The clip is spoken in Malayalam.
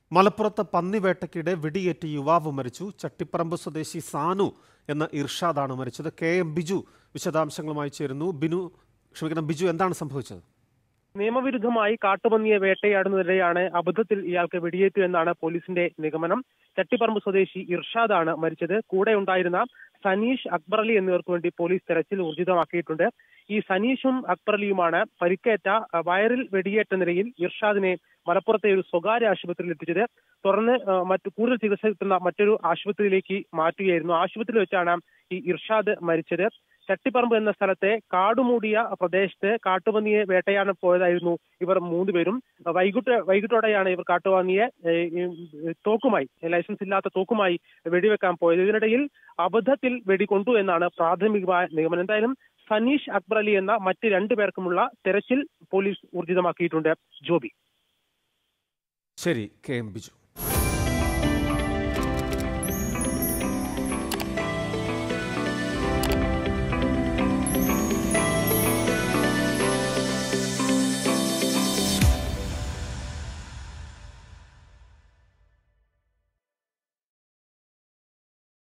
മലപ്പുറത്ത് പന്നിവേട്ടയ്ക്കിടെ വെടിയേറ്റ് യുവാവ് മരിച്ചു ചട്ടിപ്പറമ്പ് സ്വദേശി സാനു എന്ന ഇർഷാദാണ് മരിച്ചത് കെ എം ബിജു വിശദാംശങ്ങളുമായി ചേരുന്നു ബിനു ക്ഷമിക്കണം ബിജു എന്താണ് സംഭവിച്ചത് നിയമവിരുദ്ധമായി കാട്ടുപന്നിയെ വേട്ടയാടുന്നതിനിടെയാണ് അബദ്ധത്തിൽ ഇയാൾക്ക് വെടിയേറ്റു എന്നാണ് പോലീസിന്റെ നിഗമനം ചട്ടിപ്പറമ്പ് സ്വദേശി ഇർഷാദാണ് മരിച്ചത് കൂടെ ഉണ്ടായിരുന്ന സനീഷ് അക്ബർ അലി എന്നിവർക്ക് വേണ്ടി പോലീസ് തെരച്ചിൽ ഊർജിതമാക്കിയിട്ടുണ്ട് ഈ സനീഷും അക്ബർ അലിയുമാണ് പരിക്കേറ്റ അഹ്, വയറിൽ വെടിയേറ്റ നിലയിൽ ഇർഷാദിനെ മലപ്പുറത്തെ ഒരു സ്വകാര്യ ആശുപത്രിയിൽ എത്തിച്ചത് തുടർന്ന് അഹ്, മറ്റു കൂടുതൽ ചികിത്സ കിട്ടുന്ന മറ്റൊരു ആശുപത്രിയിലേക്ക് മാറ്റുകയായിരുന്നു ആശുപത്രിയിൽ വെച്ചാണ് ഈ ഇർഷാദ് മരിച്ചത് ചട്ടിപ്പറമ്പ് എന്ന സ്ഥലത്തെ കാടുമൂടിയ പ്രദേശത്ത് കാട്ടുപന്നിയെ വേട്ടയാടാൻ പോയതായിരുന്നു ഇവർ മൂന്നുപേരും വൈകിട്ട് വൈകിട്ടോടെയാണ് ഇവർ കാട്ടുപന്നിയെ ഏഹ്, ഈ തോക്കുമായി ലൈസൻസ് ഇല്ലാത്ത തോക്കുമായി വെടിവെക്കാൻ പോയത് ഇതിനിടയിൽ അബദ്ധത്തിൽ വെടികൊണ്ടു എന്നാണ് പ്രാഥമികമായ നിഗമനം എന്തായാലും സനീഷ് അക്ബർ അലി എന്ന മറ്റ് രണ്ടു പേർക്കുമുള്ള തെരച്ചിൽ പോലീസ് ഊർജിതമാക്കിയിട്ടുണ്ട് ജോബി ശരി കെ എം ബിജു